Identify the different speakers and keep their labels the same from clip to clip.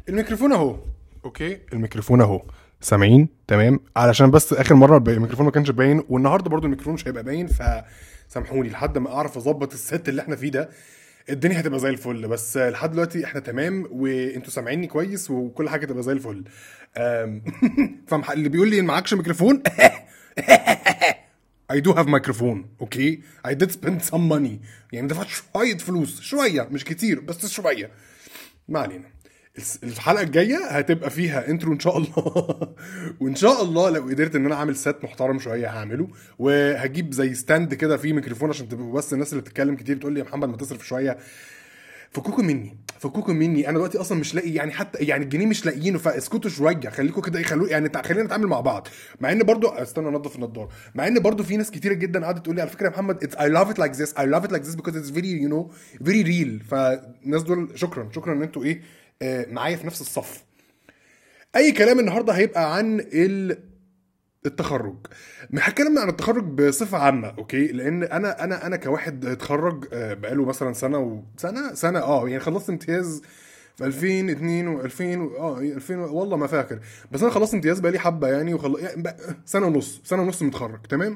Speaker 1: الميكروفون اهو اوكي الميكروفون اهو سامعين تمام علشان بس اخر مره الب- الميكروفون ما كانش باين والنهارده برضو الميكروفون مش هيبقى باين فسامحوني لحد ما اعرف اظبط الست اللي احنا فيه ده الدنيا هتبقى زي الفل بس لحد دلوقتي احنا تمام وانتوا سامعيني كويس وكل حاجه تبقى زي الفل أم، فاللي بيقول لي معكش ميكروفون I do have ميكروفون اوكي I did spend some money يعني دفعت شويه فلوس شويه مش كتير بس شويه ما علينا الس- الحلقه الجايه هتبقى فيها انترو ان شاء الله وان شاء الله لو قدرت ان انا اعمل سيت محترم شويه هعمله وهجيب زي ستاند كده فيه ميكروفون عشان تبقوا بس الناس اللي بتتكلم كتير تقول لي يا محمد ما تصرف شويه فكوكوا مني فكوكوا مني انا دلوقتي اصلا مش لاقي يعني حتى يعني الجنيه مش لاقيينه فاسكتوا شويه خليكوا كده ايه خلوا يعني تع- خلينا نتعامل مع بعض مع ان برضو استنى انضف النضاره مع ان برضو في ناس كتيره جدا قعدت تقول لي على فكره يا محمد it's I love it like this I love it like this because it's very you know very real فالناس دول شكرا شكرا ان انتوا ايه آه معايا في نفس الصف اي كلام النهارده هيبقى عن ال التخرج هتكلم عن التخرج بصفه عامه اوكي لان انا انا انا كواحد اتخرج آه، بقاله مثلا سنه وسنه سنه اه يعني خلصت امتياز في 2002 و 2000 و- اه 2000 و- والله ما فاكر بس انا خلصت امتياز بقالي حبه يعني وخل... يعني بقى سنه ونص سنه ونص متخرج تمام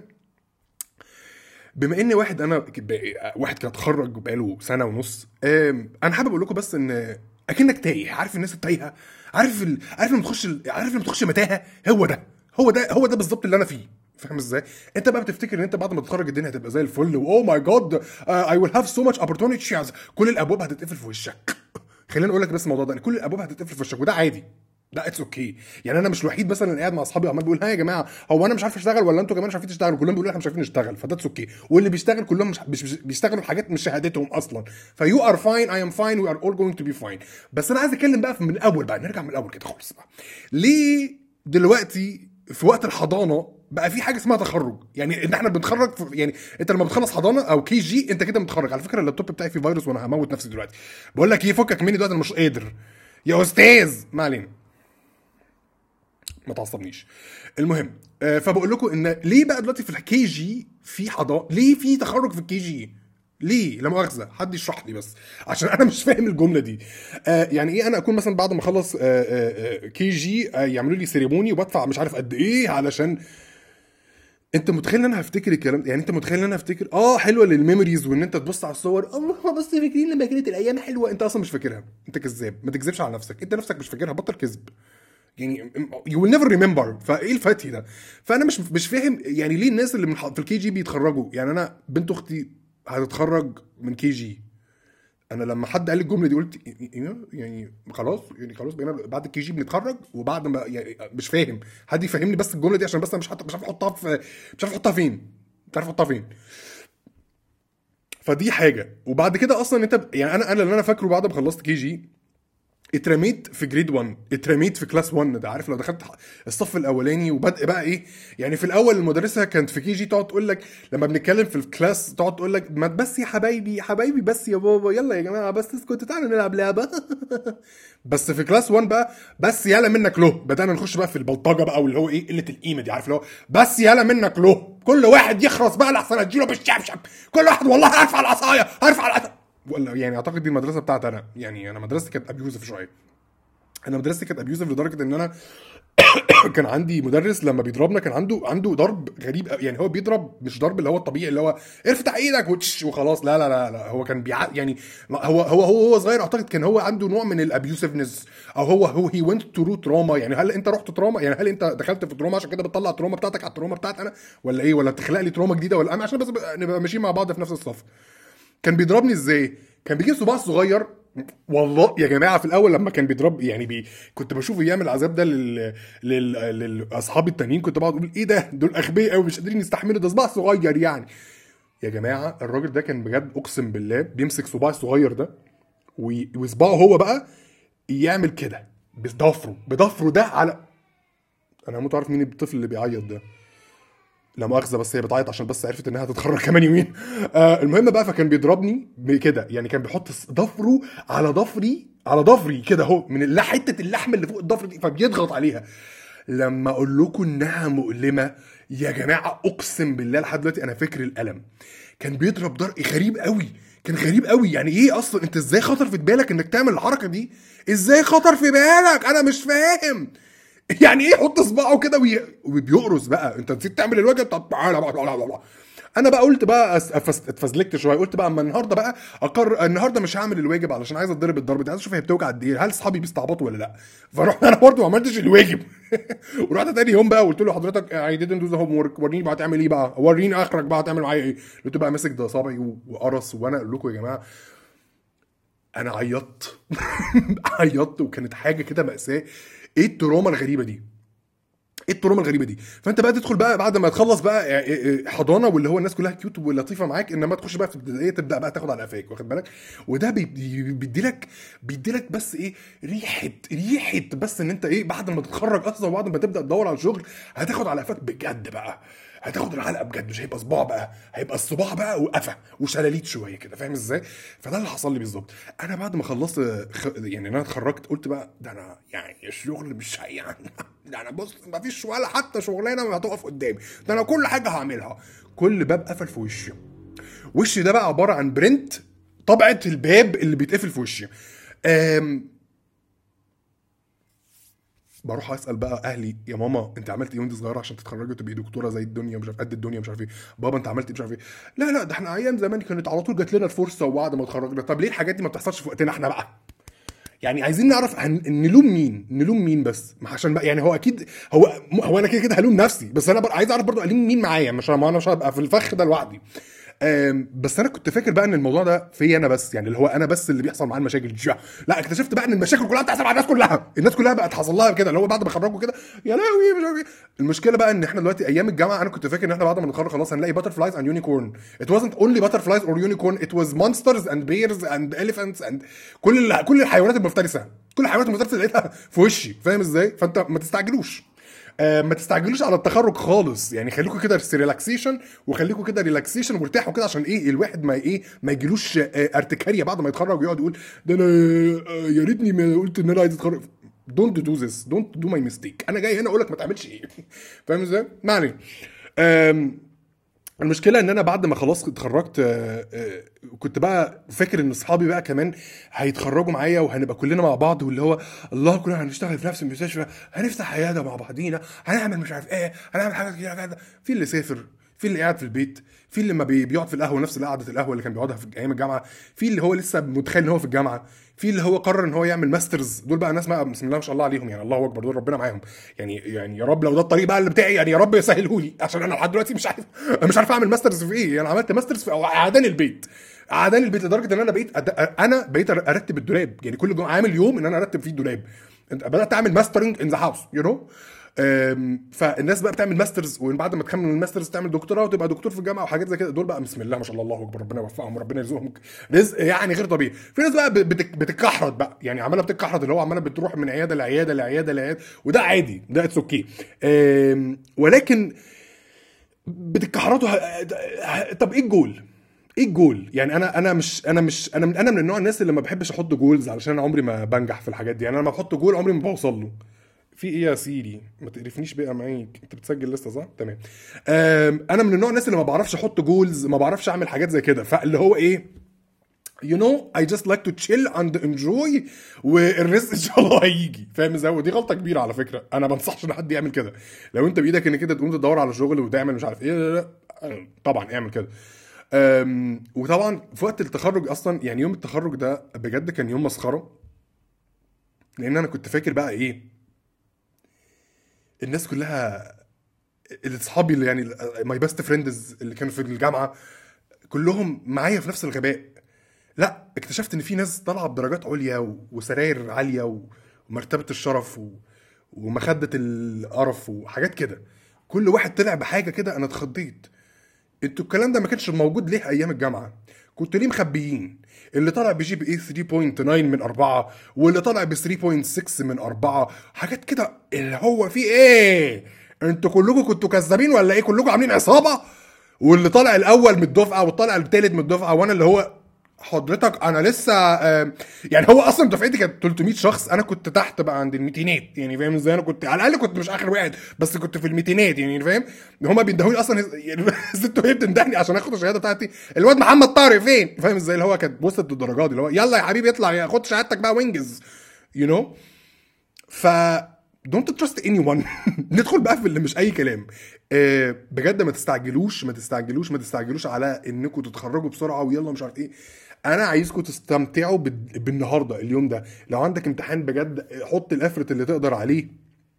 Speaker 1: بما ان واحد انا ب- واحد كان اتخرج بقاله سنه ونص آم، انا حابب اقول لكم بس ان اكنك تايه عارف الناس التايهه عارف ال... عارف لما تخش ال... عارف لما تخش متاهه هو ده هو ده هو ده بالظبط اللي انا فيه فاهم ازاي؟ انت بقى بتفتكر ان انت بعد ما تتخرج الدنيا هتبقى زي الفل واو ماي جاد اي ويل هاف سو ماتش opportunities كل الابواب هتتقفل في وشك خلينا اقول لك بس الموضوع ده ان كل الابواب هتتقفل في وشك وده عادي ده اتس اوكي يعني انا مش الوحيد مثلا اللي قاعد مع اصحابي وعمال بقول ها يا جماعه هو انا مش عارف اشتغل ولا انتوا كمان مش عارفين تشتغلوا كلهم بيقولوا احنا مش عارفين نشتغل فده اتس اوكي واللي بيشتغل كلهم مش, مش مش- بيشتغلوا في حاجات مش شهادتهم اصلا فيو ار فاين اي ام فاين وي ار اول جوينج تو بي فاين بس انا عايز اتكلم بقى من الاول بقى نرجع من الاول كده خالص بقى ليه دلوقتي في وقت الحضانه بقى في حاجه اسمها تخرج يعني ان احنا بنتخرج في يعني انت لما بتخلص حضانه او كي جي انت كده متخرج على فكره اللابتوب بتاعي فيه فيروس وانا هموت نفسي دلوقتي بقول لك ايه فكك مني دلوقتي انا مش قادر يا استاذ ما علينا ما تعصبنيش المهم آه فبقول لكم ان ليه بقى دلوقتي في الكي جي في حضانه ليه في تخرج في الكي جي ليه لا مؤاخذه حد يشرح لي بس عشان انا مش فاهم الجمله دي آه يعني ايه انا اكون مثلا بعد ما اخلص آه آه آه كي جي آه يعملوا لي سيريموني وبدفع مش عارف قد ايه علشان انت متخيل ان انا هفتكر الكلام ده يعني انت متخيل ان انا هفتكر اه حلوه للميموريز وان انت تبص على الصور الله بس فاكرين لما كانت الايام حلوه انت اصلا مش فاكرها انت كذاب ما تكذبش على نفسك انت نفسك مش فاكرها بطل كذب يعني يو ويل نيفر ريمبر فايه الفتي ده فانا مش مش فاهم يعني ليه الناس اللي من ح- في الكي جي بيتخرجوا يعني انا بنت اختي هتتخرج من كي جي انا لما حد قال لي الجمله دي قلت إيه؟ يعني خلاص يعني خلاص بقينا بعد الكي جي بنتخرج وبعد ما يعني مش فاهم حد يفهمني بس الجمله دي عشان بس انا مش حاطط مش عارف احطها في مش عارف احطها فين مش عارف احطها فين فدي حاجه وبعد كده اصلا انت يعني انا انا اللي انا فاكره بعد ما خلصت كي جي اترميت في جريد 1 اترميت في كلاس 1 ده عارف لو دخلت الصف الاولاني وبدأ بقى ايه يعني في الاول المدرسه كانت في كي جي تقعد تقول لك لما بنتكلم في الكلاس تقعد تقول لك ما بس يا حبايبي يا حبايبي بس يا بابا يلا يا جماعه بس اسكتوا تعالوا نلعب لعبه بس في كلاس 1 بقى بس يلا منك له بدانا نخش بقى في البلطجه بقى واللي هو ايه قله القيمه دي عارف اللي هو بس يلا منك له كل واحد يخرس بقى لحسن اديله بالشبشب كل واحد والله هرفع العصايه هرفع العصايه ولا يعني اعتقد دي المدرسه بتاعتي انا يعني انا مدرستي كانت ابيوزف شويه انا مدرستي كانت ابيوزف لدرجه ان انا كان عندي مدرس لما بيضربنا كان عنده عنده ضرب غريب قوي. يعني هو بيضرب مش ضرب اللي هو الطبيعي اللي هو ارفع ايدك وتش وخلاص لا لا لا لا هو كان بيع يعني هو هو هو هو صغير اعتقد كان هو عنده نوع من الابيوسفنس او هو هو هي ونت تو رو تروما يعني هل انت رحت تروما يعني هل انت دخلت في تروما عشان كده بتطلع التروما بتاعتك على التروما بتاعت انا ولا ايه ولا بتخلق لي تروما جديده ولا انا عشان بس نبقى ماشيين مع بعض في نفس الصف كان بيضربني ازاي؟ كان بيجيب صباع صغير والله يا جماعه في الاول لما كان بيضرب يعني بي كنت بشوفه يعمل العذاب ده لل... لل... للاصحاب التانيين كنت بقعد اقول ايه ده دول اغبياء قوي مش قادرين يستحملوا ده صباع صغير يعني يا جماعه الراجل ده كان بجد اقسم بالله بيمسك صباع الصغير ده وي- وصباعه هو بقى يعمل كده بضفره بضفره ده على انا هموت اعرف مين الطفل اللي بيعيط ده لا مؤاخذه بس هي بتعيط عشان بس عرفت انها هتتخرج كمان يومين آه المهم بقى فكان بيضربني بكده يعني كان بيحط ضفره على ضفري على ضفري كده اهو من الل- حته اللحم اللي فوق الضفر دي فبيضغط عليها لما اقول لكم انها مؤلمه يا جماعه اقسم بالله لحد دلوقتي انا فاكر الالم كان بيضرب ضرب غريب قوي كان غريب قوي يعني ايه اصلا انت ازاي خطر في بالك انك تعمل الحركه دي ازاي خطر في بالك انا مش فاهم يعني ايه يحط صباعه كده وي... وبيقرص بقى انت نسيت تعمل الواجب طب تعالى بقى بقى بقى. انا بقى قلت بقى أس- أفس- اتفزلكت شويه قلت بقى اما النهارده بقى اقرر النهارده مش هعمل الواجب علشان عايز اتضرب الضرب دي عايز اشوف هي بتوجع قد ايه هل اصحابي بيستعبطوا ولا لا فرحت انا برضه ما عملتش الواجب ورحت تاني يوم بقى قلت له حضرتك اي didn't do the homework وريني بقى هتعمل ايه بقى وريني اخرك بقى هتعمل معايا ايه لقيته بقى ماسك ده صابعي و- وقرص وانا اقول لكم يا جماعه انا عيطت عيطت وكانت حاجه كده ماساه ايه التروما الغريبه دي ايه التروما الغريبه دي فانت بقى تدخل بقى بعد ما تخلص بقى حضانه واللي هو الناس كلها كيوت ولطيفه معاك انما تخش بقى في الابتدائيه تبدا بقى تاخد على قفاك واخد بالك وده بيدي لك بيدي لك بس ايه ريحه ريحه بس ان انت ايه بعد ما تتخرج اصلا وبعد ما تبدا تدور على شغل هتاخد على قفاك بجد بقى هتاخد العلقه بجد مش هيبقى صباع بقى هيبقى الصباع بقى وقفه وشلاليت شويه كده فاهم ازاي فده اللي حصل لي بالظبط انا بعد ما خلصت خ... يعني انا اتخرجت قلت بقى ده انا يعني الشغل مش هي- يعني ده انا بص ما فيش ولا حتى شغلانه هتقف قدامي ده انا كل حاجه هعملها كل باب قفل في وشي وشي ده بقى عباره عن برنت طبعه الباب اللي بيتقفل في وشي أم... بروح اسال بقى اهلي يا ماما انت عملت ايه وانت صغيره عشان تتخرجي وتبقي دكتوره زي الدنيا مش عارف قد الدنيا مش عارف ايه بابا انت عملت ايه مش عارف ايه لا لا ده احنا ايام زمان كانت على طول جات لنا الفرصه وبعد ما اتخرجنا طب ليه الحاجات دي ما بتحصلش في وقتنا احنا بقى يعني عايزين نعرف هن... نلوم مين نلوم مين بس ما عشان بقى يعني هو اكيد هو هو انا كده كده هلوم نفسي بس انا بر... عايز اعرف برضو الوم مين معايا مش ما انا مش هبقى في الفخ ده لوحدي أم، بس انا كنت فاكر بقى ان الموضوع ده فيا انا بس يعني اللي هو انا بس اللي بيحصل معاه المشاكل دي لا اكتشفت بقى ان المشاكل كلها بتحصل مع الناس كلها الناس كلها بقت حصل لها كده اللي هو بعد ما خرجوا كده يا لهوي مش عارف ايه المشكله بقى ان احنا دلوقتي ايام الجامعه انا كنت فاكر ان احنا بعد ما نتخرج خلاص هنلاقي باترفلايز اند يونيكورن ات wasn't only butterflies or unicorn it was monsters and bears and elephants and كل ال- كل الحيوانات المفترسه كل الحيوانات المفترسه لقيتها في وشي فاهم ازاي فانت ما تستعجلوش آه، ما تستعجلوش على التخرج خالص يعني خليكم كده ريلاكسيشن وخليكم كده ريلاكسيشن وارتاحوا كده عشان ايه الواحد ما ايه ما يجيلوش آه، ارتكاريه بعد ما يتخرج ويقعد يقول ده انا آه، يا ريتني ما قلت ان انا عايز اتخرج دونت دو ذس دونت دو ماي ميستيك انا جاي هنا اقول لك ما تعملش ايه فاهم ازاي؟ ما علينا آم، المشكله ان انا بعد ما خلاص اتخرجت آه، آه، كنت بقى فاكر ان اصحابي بقى كمان هيتخرجوا معايا وهنبقى كلنا مع بعض واللي هو الله كلنا هنشتغل في نفس المستشفى هنفتح عياده مع بعضينا هنعمل مش عارف ايه هنعمل حاجه كتير كده في اللي سافر في اللي قاعد في البيت في اللي ما بي- بيقعد في القهوه نفس قعده القهوه اللي كان بيقعدها في ايام الجامعه في اللي هو لسه متخيل ان هو في الجامعه في اللي هو قرر ان هو يعمل ماسترز دول بقى ناس بقى بسم الله ما شاء الله عليهم يعني الله اكبر دول ربنا معاهم يعني يعني يا رب لو ده الطريق بقى اللي بتاعي يعني يا رب يسهله لي عشان انا لحد دلوقتي مش عارف مش عارف اعمل ماسترز في ايه انا عملت ماسترز في اعدان البيت اعدان البيت لدرجه ان انا بقيت أد... انا بقيت ارتب الدولاب يعني كل جمعه عامل يوم ان انا ارتب فيه الدولاب انت بدات اعمل ماسترنج ان ذا هاوس يو نو فالناس بقى بتعمل ماسترز وبعد ما تكمل الماسترز تعمل دكتوراه وتبقى دكتور في الجامعه وحاجات زي كده دول بقى بسم الله ما شاء الله الله اكبر ربنا يوفقهم وربنا يرزقهم رزق يعني غير طبيعي في ناس بقى بتك- بتتكحرت بقى يعني عماله بتتكحرت اللي هو عماله بتروح من عياده لعياده لعياده لعياده وده عادي ده اتس اوكي ولكن بتتكحرتوا ه- ه- طب ايه الجول؟ ايه الجول؟ يعني انا انا مش انا مش انا من انا من النوع الناس اللي ما بحبش احط جولز علشان انا عمري ما بنجح في الحاجات دي يعني انا لما بحط جول عمري ما بوصل له في ايه يا سيري ما تقرفنيش بقى معاك انت بتسجل لسه صح تمام أم، انا من النوع الناس اللي ما بعرفش احط جولز ما بعرفش اعمل حاجات زي كده فاللي هو ايه يو نو اي جاست لايك تو تشيل اند انجوي والرزق ان شاء الله هيجي فاهم ازاي ودي غلطه كبيره على فكره انا ما انصحش ان حد يعمل كده لو انت بايدك انك كده تقوم تدور على شغل وتعمل مش عارف ايه لا لا لا طبعا اعمل كده أم، وطبعا في وقت التخرج اصلا يعني يوم التخرج ده بجد كان يوم مسخره لان انا كنت فاكر بقى ايه الناس كلها اللي اصحابي اللي يعني ماي بيست فريندز اللي كانوا في الجامعه كلهم معايا في نفس الغباء لا اكتشفت ان في ناس طالعه بدرجات عليا و- وسراير عاليه و- ومرتبه الشرف و... ومخده القرف وحاجات كده كل واحد طلع بحاجه كده انا اتخضيت انتوا الكلام ده ما كانش موجود ليه ايام الجامعه كنتوا ليه مخبيين اللي طالع بجيب ايه 3.9 من 4 واللي طالع ب 3.6 من 4 حاجات كده اللي هو في ايه انتوا كلكم كنتوا كذابين ولا ايه كلكم عاملين عصابه واللي طالع الاول من الدفعه والطالع الثالث من الدفعه وانا اللي هو حضرتك انا لسه آه، يعني هو اصلا دفعتي كانت 300 شخص انا كنت تحت بقى عند الميتينات يعني فاهم ازاي انا كنت على الاقل كنت مش اخر واحد بس كنت في الميتينات يعني فاهم هما بيندهوني اصلا يعني الست وهي بتندهني عشان اخد الشهاده بتاعتي الواد محمد طارق فين فاهم ازاي اللي هو كانت وصلت للدرجات دي اللي هو يلا يا حبيبي اطلع يا خد شهادتك بقى وانجز يو you know ف دونت تراست اني ون ندخل بقى في اللي مش اي كلام آه بجد ما تستعجلوش ما تستعجلوش ما تستعجلوش على انكم تتخرجوا بسرعه ويلا مش عارف ايه انا عايزكم تستمتعوا بال- بالنهارده اليوم ده لو عندك امتحان بجد حط الافرت اللي تقدر عليه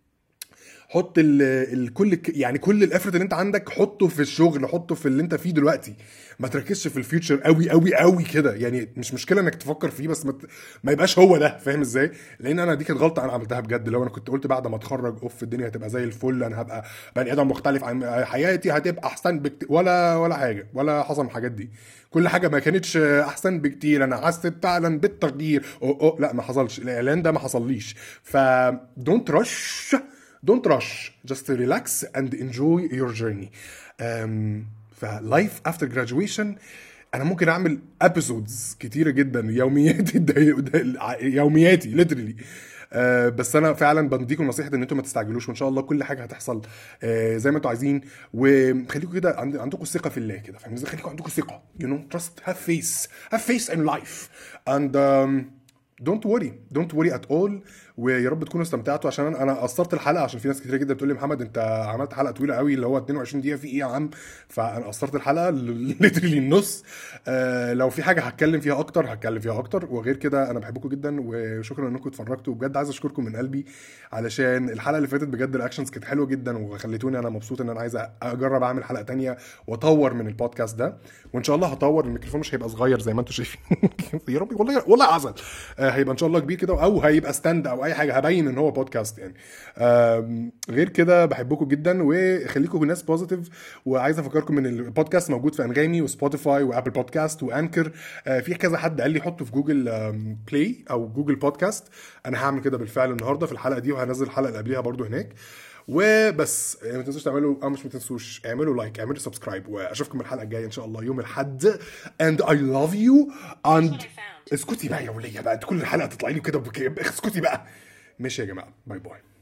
Speaker 1: حط ال ال كل ك- يعني كل الافرت اللي انت عندك حطه في الشغل حطه في اللي انت فيه دلوقتي ما تركزش في الفيوتشر قوي قوي قوي كده يعني مش مشكله انك تفكر فيه بس ما, ت- ما يبقاش هو ده فاهم ازاي لان انا دي كانت غلطه انا عملتها بجد لو انا كنت قلت بعد ما اتخرج اوف الدنيا هتبقى زي الفل انا هبقى بني ادم مختلف عن حياتي هتبقى احسن بكتير ولا ولا حاجه ولا حصل من الحاجات دي كل حاجه ما كانتش احسن بكتير انا حسيت فعلا بالتغيير أو أو لا ما حصلش الاعلان ده ما حصليش ف دونت رش don't rush just relax and enjoy your journey um, ف life after graduation انا ممكن اعمل episodes كتيره جدا يومياتي يومياتي literally آه بس انا فعلا بديكم نصيحه ان انتم ما تستعجلوش وان شاء الله كل حاجه هتحصل آه زي ما انتم عايزين وخليكم كده عند- عندكم ثقه في الله كده فاهمين ازاي خليكم عندكم ثقه you know trust have faith have faith in life and um, دونت وري دونت وري ات اول ويا رب تكونوا استمتعتوا عشان انا انا قصرت الحلقه عشان في ناس كتير جدا بتقول لي محمد انت عملت حلقه طويله قوي اللي هو 22 دقيقه في ايه يا عم فانا قصرت الحلقه ليترلي النص آه لو في حاجه هتكلم فيها اكتر هتكلم فيها اكتر وغير كده انا بحبكم جدا وشكرا انكم اتفرجتوا بجد عايز اشكركم من قلبي علشان الحلقه اللي فاتت بجد الاكشنز كانت حلوه جدا وخليتوني انا مبسوط ان انا عايز اجرب اعمل حلقه تانية واطور من البودكاست ده وان شاء الله هطور الميكروفون مش هيبقى صغير زي ما انتم شايفين يا ربي والله والله عسل آه هيبقى ان شاء الله كبير كده او هيبقى ستاند او اي حاجه هبين ان هو بودكاست يعني آم، غير كده بحبكم جدا وخليكم ناس بوزيتيف وعايز افكركم ان البودكاست موجود في انغامي وسبوتيفاي وابل بودكاست وانكر آه، في كذا حد قال لي حطه في جوجل آم، بلاي او جوجل بودكاست انا هعمل كده بالفعل النهارده في الحلقه دي وهنزل الحلقه اللي قبليها برضو هناك وبس آه، ما تنسوش تعملوا او مش ما تنسوش اعملوا لايك اعملوا سبسكرايب واشوفكم الحلقه الجايه ان شاء الله يوم الاحد and I love you and اسكتي بقى يا وليه بقى انت كل الحلقه تطلعي لي كده بك- اسكتي بقى ماشي يا جماعه باي باي